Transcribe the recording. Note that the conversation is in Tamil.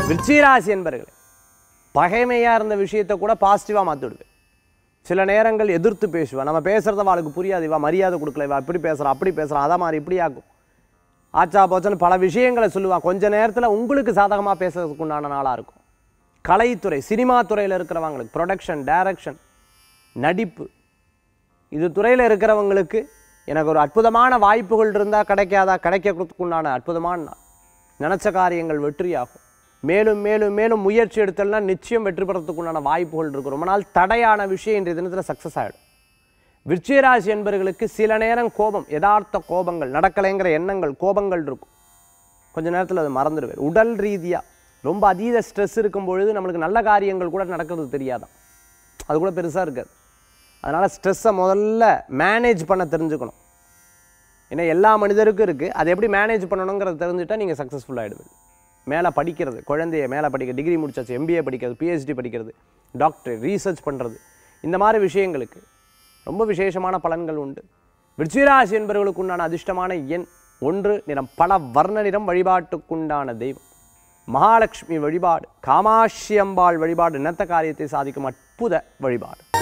விருச்சிகராசி என்பர்களே பகைமையாக இருந்த விஷயத்தை கூட பாசிட்டிவாக மாற்றி விடுவேன் சில நேரங்கள் எதிர்த்து பேசுவேன் நம்ம பேசுகிறத அவளுக்கு புரியாது இவா மரியாதை கொடுக்கல இவா இப்படி பேசுகிறா அப்படி பேசுகிறான் அதை மாதிரி இப்படி ஆக்கும் ஆச்சா போச்சன்னு பல விஷயங்களை சொல்லுவான் கொஞ்ச நேரத்தில் உங்களுக்கு சாதகமாக பேசுறதுக்கு உண்டான நாளாக இருக்கும் கலைத்துறை சினிமா துறையில் இருக்கிறவங்களுக்கு ப்ரொடக்ஷன் டைரக்ஷன் நடிப்பு இது துறையில் இருக்கிறவங்களுக்கு எனக்கு ஒரு அற்புதமான வாய்ப்புகள் இருந்தால் கிடைக்காதா கிடைக்கிறதுக்கு உண்டான அற்புதமான நாள் நினச்ச காரியங்கள் வெற்றியாகும் மேலும் மேலும் மேலும் முயற்சி எடுத்தல்னா நிச்சயம் வெற்றி பெறத்துக்கு உண்டான வாய்ப்புகள் இருக்கும் ரொம்ப நாள் தடையான விஷயம் இன்றைய தினத்தில் சக்ஸஸ் ஆகிடும் விருச்சிகராசி என்பவர்களுக்கு சில நேரம் கோபம் யதார்த்த கோபங்கள் நடக்கலைங்கிற எண்ணங்கள் கோபங்கள் இருக்கும் கொஞ்ச நேரத்தில் அது மறந்துடுவேன் உடல் ரீதியாக ரொம்ப அதீத ஸ்ட்ரெஸ் இருக்கும் பொழுது நம்மளுக்கு நல்ல காரியங்கள் கூட நடக்கிறது தெரியாதான் அது கூட பெருசாக இருக்காது அதனால் ஸ்ட்ரெஸ்ஸை முதல்ல மேனேஜ் பண்ண தெரிஞ்சுக்கணும் ஏன்னா எல்லா மனிதருக்கும் இருக்குது அதை எப்படி மேனேஜ் பண்ணணுங்கிறத தெரிஞ்சுட்டா நீங்கள் சக்ஸஸ்ஃபுல் ஆகிடுவீங்க மேலே படிக்கிறது குழந்தைய மேலே படிக்க டிகிரி முடிச்சாச்சு எம்பிஏ படிக்கிறது பிஹெச்டி படிக்கிறது டாக்டர் ரீசர்ச் பண்ணுறது இந்த மாதிரி விஷயங்களுக்கு ரொம்ப விசேஷமான பலன்கள் உண்டு விருச்சிகராசி என்பவர்களுக்கு உண்டான அதிர்ஷ்டமான எண் ஒன்று நிறம் பல வர்ண நிறம் வழிபாட்டுக்குண்டான தெய்வம் மகாலட்சுமி வழிபாடு காமாட்சி அம்பாள் வழிபாடு நினைத்த காரியத்தை சாதிக்கும் அற்புத வழிபாடு